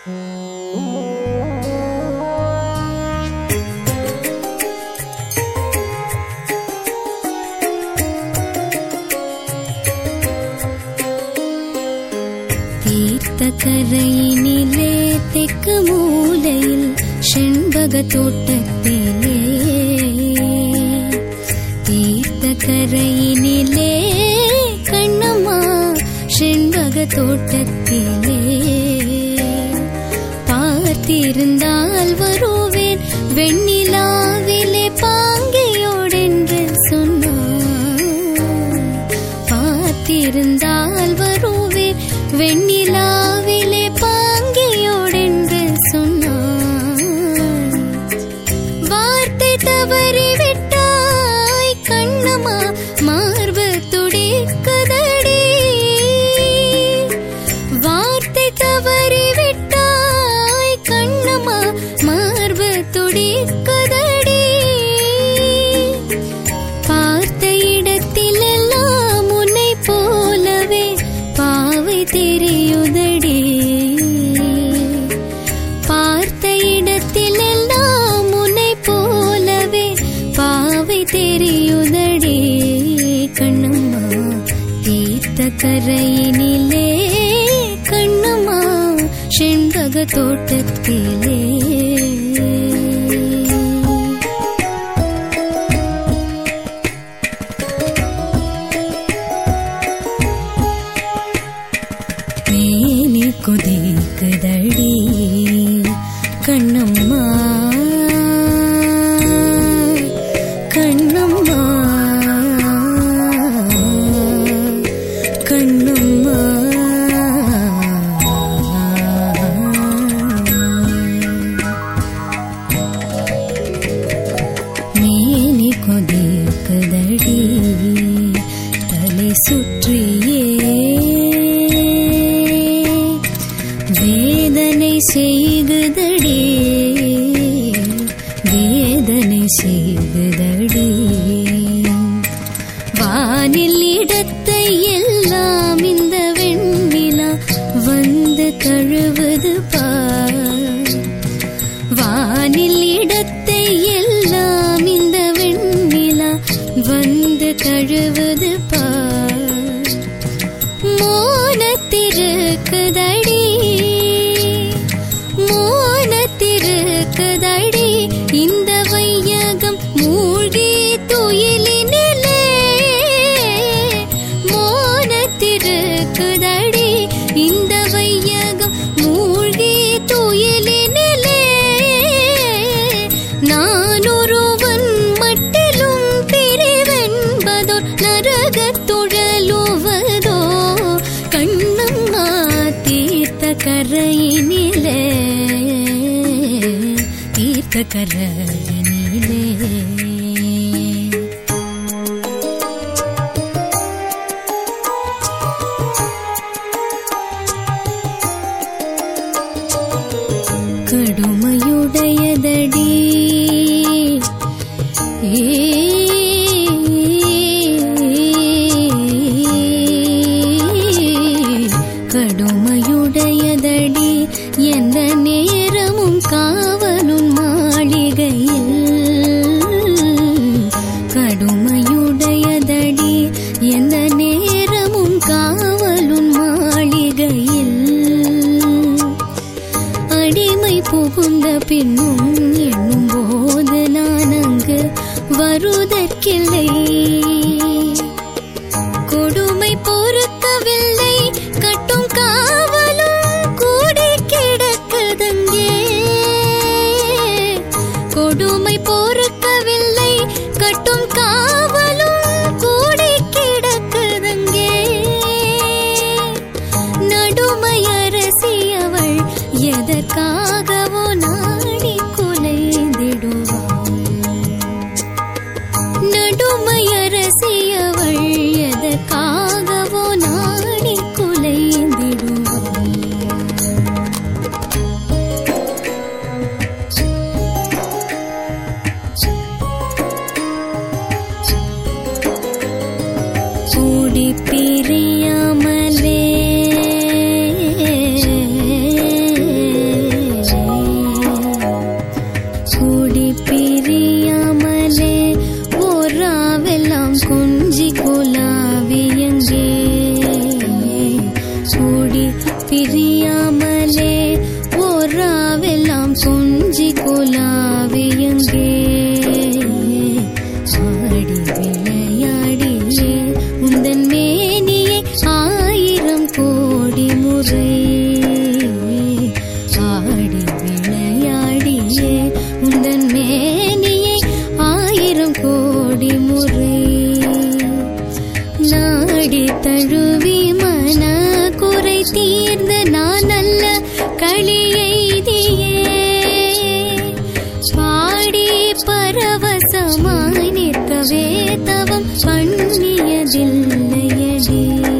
தீர்த்த கரையினிலே தெற்கு மூலையில் செண்பக தோட்டத்திலே தீர்த்த கரையினிலே கண்ணம்மா செண்பக தோட்டத்திலே பார்த்திருந்தால் வருவேன் வெண்ணிலாவிலே பாங்கையோடென்று சொன்னான் பார்த்திருந்தால் வருவேன் வெண்ணிலாவிலே பாங்கையோடென்று சொன்னான் வார்த்தை தவறி விட்டாய் கண்ணம்மா மார்பு துடிக்குதடி வார்த்தை தவறி விட்டாய் கண்ணம்மா மார்பு துடிக்குதடி பார்த்த இடத்திலெல்லாம் உன்னை போலவே பாவை தெரியுதடி பார்த்த இடத்திலெல்லாம் உன்னை போலவே பாவை தெரியுதடி கண்ணம்மா தீர்த்த கரையினிலே கண்ணம்மா செண்பக தோட்டத்திலே மேனி குதிக்குதடி கண்ணம்மா கண்ணம்மா கண்ணம்மா மேனி கொதிக்குதடி தலை சுற்றியே வேதனை செய்குதடி வேதனை செய்குதடி வானில் இடத்தை எல்லாம் இந்த வெண்ணிலா வந்து தழுவது பார் வானில் இடத்தை எல்லாம் இந்த வெண்ணிலா வந்து தழுவது பார் மோனத்திருக்குதடி மோனத்திருக்குதடி இந்த வையகம் மூழ்கி துயிலினிலே மோனத்திருக்குதடி இந்த வையகம் மூழ்கி துயிலினிலே நான் ஒருவன் மட்டிலும் பிரிவென்பதோர் நரகத் துழலுவதோ கண்ணம்மா தீர்த்த கரையினிலே தீர்த்த கரையினிலே கடுமையுடையதடி கடுமையுடையதடி எந்த நேரமும் காவலும் மாளிகையில் கடுமையுடையதடி எந்த நேரமும் காவலும் மாளிகையில் அடிமை புகுந்த பின்னும் எண்ணும் போது நான் அங்கு வருவதற்கில்லை கொடுமை பொறுக்கவில்லை கட்டும் காவலும் கூடி கிடக்குதங்கே கொடுமை பொறுக்கவில்லை கட்டும் காவலும் கூடி கிடக்குதங்கே நடுமையரசி அவள் எதற்காகவோ நாடி குலைந்திடுவாள் நடுமையரசி அறியாமலே ஓராவெல்லாம் கொஞ்சி குலாவியங்கே ஆடி விளையாடியே உந்தன் மேனியை ஆயிரம் கோடி முறை ஆடி விளையாடியே உந்தன் மேனியை ஆயிரம் கோடி முறை நாடி தழுவி மன குறை தீர்ந்து நான் நல்ல களியெய்தியே பாடி பரவசமாய் நிற்கவே தவம் பண்ணியதில்லையடி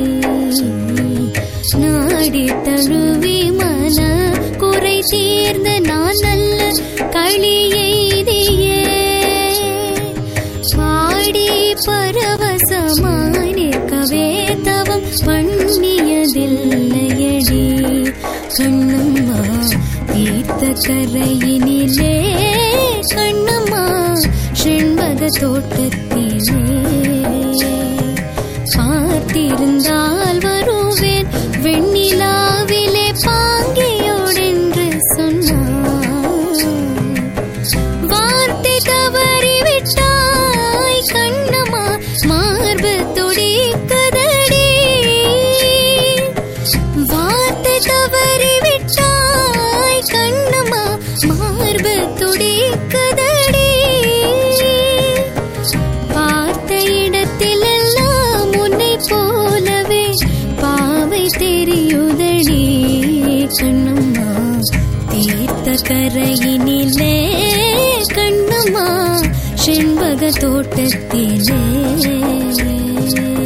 நாடி தழுவி மன குறை தீர்ந்து நான் நல்ல களியெய்தியே பாடி பரவசமாய் நிற்கவே தவம் பண்ணியதில்லையடி கண்ணம்மா தீர்த்த கரையினிலே கண்ணம்மா செண்பக தோட்டத்திலே பார்த்திருந்தால் வருவேன் வெண்ணிலாவிலே பாங்கியோடென்று சொன்னார் வார்த்தை தவறி விட்டாய் கண்ணம்மா மார்பு துடிக்குதடி வார்த்தை தவறி விட்டாய் கண்ணம்மா மார்பு துடிக்குதடி பார்த்த இடத்திலெல்லாம் உன்னை போலவே பாவை தெரியுதடி கண்ணம்மா தீர்த்த கரையினிலே கண்ணம்மா செண்பக தோட்டத்திலே